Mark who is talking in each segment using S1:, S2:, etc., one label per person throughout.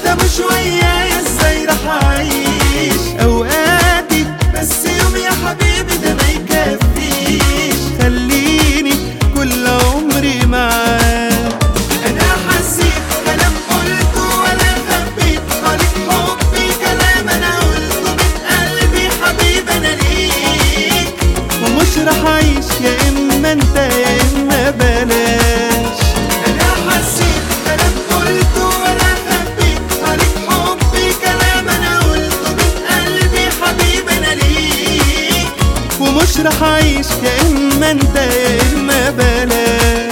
S1: انت مش ويايا ازاي راح اعيش اوقاتي بس يوم يا حبيبي ده ما يكفيش خليني كل عمري معاك انا حسيت كلام قلته ولا خبيت عليك حبي كلام انا قلته من قلبي حبيبي انا ليك ومش راح اعيش يا اما انت يا اما بلاش انا حسيت كلام قلته ولا خبيت عليك حبي كلام انا قلته من قلبي حبيبي انا ليك ومش راح اعيش يا اما انت يا اما بلاش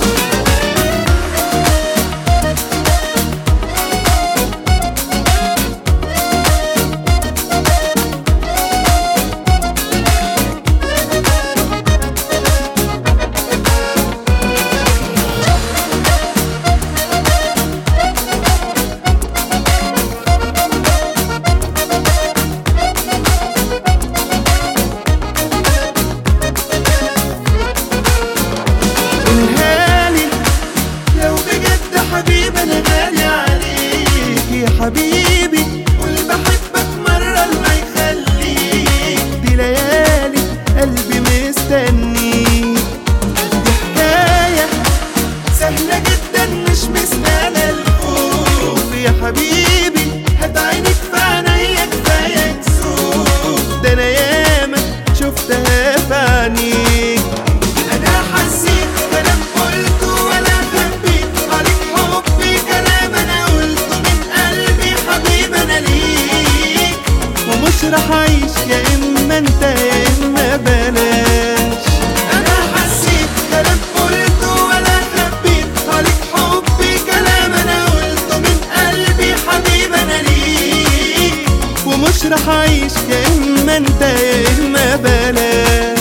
S1: قولهالي لو بجد حبيبي انا غالي عليك يا حبيبي قول بحبك مرة ما يخليك دي ليالي قلبي مستنيك دي حكاية سهلة جدا مش مستاهلة الخوف يا حبيبي هات عينك في عينيا كفاية كسوف ده انا ياما شفتها في عينيك انا حسيت كلام قلته ولا خبيت عليك حبي كلام انا قلته من قلبي حبيبي انا ليك ومش راح اعيش يا اما انت يا اما بلاش انا حسيت كلام قلته ولا خبيت عليك حبي كلام انا قلته من قلبي حبيبي انا ليك ومش راح اعيش يا اما انت يا اما بلاش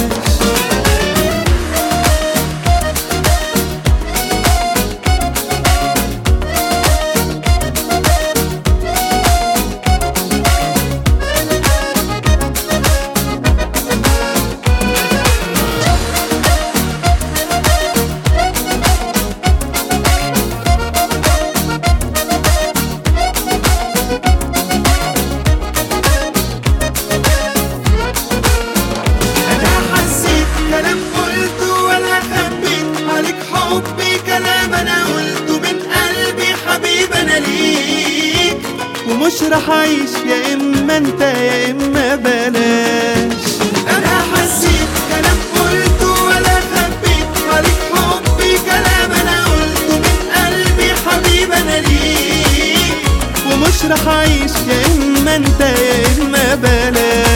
S1: انا حسيت كلام قلته ولا خبيت عليك حبي كلام انا قلته من قلبي حبيبي انا ليك ومش راح اعيش يا اما انت يا اما بلاش انا حسيت كلام قلته ولا خبيت عليك حبي كلام انا قلته من قلبي حبيبي انا ليك ومش راح اعيش يا اما انت يا اما بلاش